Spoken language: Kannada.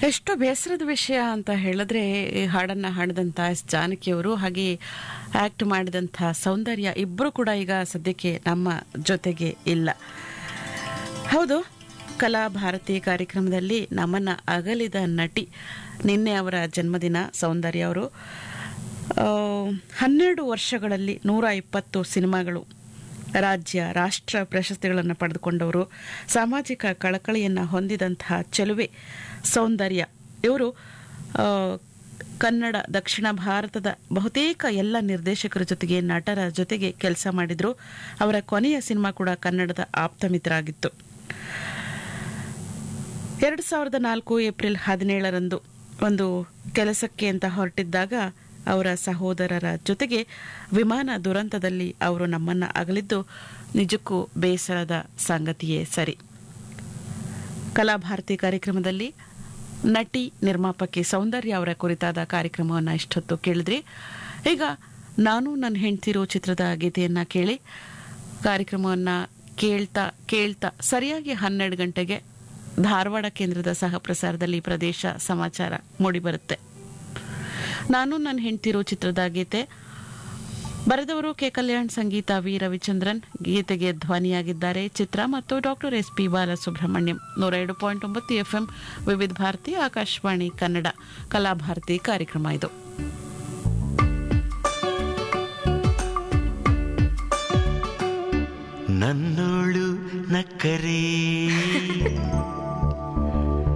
ಎಷ್ಟು ಬೇಸರದ ವಿಷಯ ಅಂತ ಹೇಳಿದ್ರೆ ಈ ಹಾಡನ್ನ ಹಾಡಿದಂಥ ಎಸ್ ಜಾನಕಿಯವರು ಹಾಗೆ ಆಕ್ಟ್ ಮಾಡಿದಂಥ ಸೌಂದರ್ಯ ಇಬ್ಬರು ಕೂಡ ಈಗ ಸದ್ಯಕ್ಕೆ ನಮ್ಮ ಜೊತೆಗೆ ಇಲ್ಲ ಹೌದು ಕಲಾ ಭಾರತಿ ಕಾರ್ಯಕ್ರಮದಲ್ಲಿ ನಮ್ಮನ್ನ ಅಗಲಿದ ನಟಿ ನಿನ್ನೆ ಅವರ ಜನ್ಮದಿನ ಸೌಂದರ್ಯ ಅವರು ಆ, ಹನ್ನೆರಡು ವರ್ಷಗಳಲ್ಲಿ ನೂರ ಇಪ್ಪತ್ತು ಸಿನಿಮಾಗಳು ರಾಜ್ಯ ರಾಷ್ಟ್ರ ಪ್ರಶಸ್ತಿಗಳನ್ನು ಪಡೆದುಕೊಂಡವರು ಸಾಮಾಜಿಕ ಕಳಕಳಿಯನ್ನು ಹೊಂದಿದಂತಹ ಚೆಲುವೆ ಸೌಂದರ್ಯ ಇವರು ಆ, ಕನ್ನಡ ದಕ್ಷಿಣ ಭಾರತದ ಬಹುತೇಕ ಎಲ್ಲ ನಿರ್ದೇಶಕರ ಜೊತೆಗೆ ನಟರ ಜೊತೆಗೆ ಕೆಲಸ ಮಾಡಿದ್ರು ಅವರ ಕೊನೆಯ ಸಿನಿಮಾ ಕೂಡ ಕನ್ನಡದ ಆಪ್ತ ಮಿತ್ರ ಆಗಿತ್ತು ಎರಡು ಸಾವಿರದ ನಾಲ್ಕು ಏಪ್ರಿಲ್ ಹದಿನೇಳರಂದು ಒಂದು ಕೆಲಸಕ್ಕೆ ಅಂತ ಹೊರಟಿದ್ದಾಗ ಅವರ ಸಹೋದರರ ಜೊತೆಗೆ ವಿಮಾನ ದುರಂತದಲ್ಲಿ ಅವರು ನಮ್ಮನ್ನ ಅಗಲಿದ್ದು ನಿಜಕ್ಕೂ ಬೇಸರದ ಸಂಗತಿಯೇ ಸರಿ ಕಲಾಭಾರತಿ ಕಾರ್ಯಕ್ರಮದಲ್ಲಿ ನಟಿ ನಿರ್ಮಾಪಕಿ ಸೌಂದರ್ಯ ಅವರ ಕುರಿತಾದ ಕಾರ್ಯಕ್ರಮವನ್ನು ಇಷ್ಟೊತ್ತು ಕೇಳಿದ್ರಿ ಈಗ ನಾನು ನನ್ನ ಹೆಂಡ್ತಿರೋ ಚಿತ್ರದ ಗೀತೆಯನ್ನ ಕೇಳಿ ಕಾರ್ಯಕ್ರಮವನ್ನ ಕೇಳ್ತಾ ಕೇಳ್ತಾ ಸರಿಯಾಗಿ ಹನ್ನೆರಡು ಗಂಟೆಗೆ ಧಾರವಾಡ ಕೇಂದ್ರದ ಸಹ ಪ್ರಸಾರದಲ್ಲಿ ಪ್ರದೇಶ ಸಮಾಚಾರ ಮೂಡಿಬರುತ್ತೆ ನಾನು ನನ್ನ ಹೆಂಡ್ತಿರೋ ಚಿತ್ರದ ಗೀತೆ ಬರೆದವರು ಕೆ ಕಲ್ಯಾಣ್ ಸಂಗೀತ ವಿ ರವಿಚಂದ್ರನ್ ಗೀತೆಗೆ ಧ್ವನಿಯಾಗಿದ್ದಾರೆ ಚಿತ್ರ ಮತ್ತು ಡಾಕ್ಟರ್ ಎಸ್ ಪಿ ಬಾಲಸುಬ್ರಹ್ಮಣ್ಯಂ ನೂರ ಎರಡು ಪಾಯಿಂಟ್ ಒಂಬತ್ತು ಎಫ್ಎಂ ವಿವಿಧ ಭಾರತಿ ಆಕಾಶವಾಣಿ ಕನ್ನಡ ಕಲಾಭಾರತಿ ಕಾರ್ಯಕ್ರಮ ಇದು ನನ್ನೋಳು ನಕ್ಕರೆ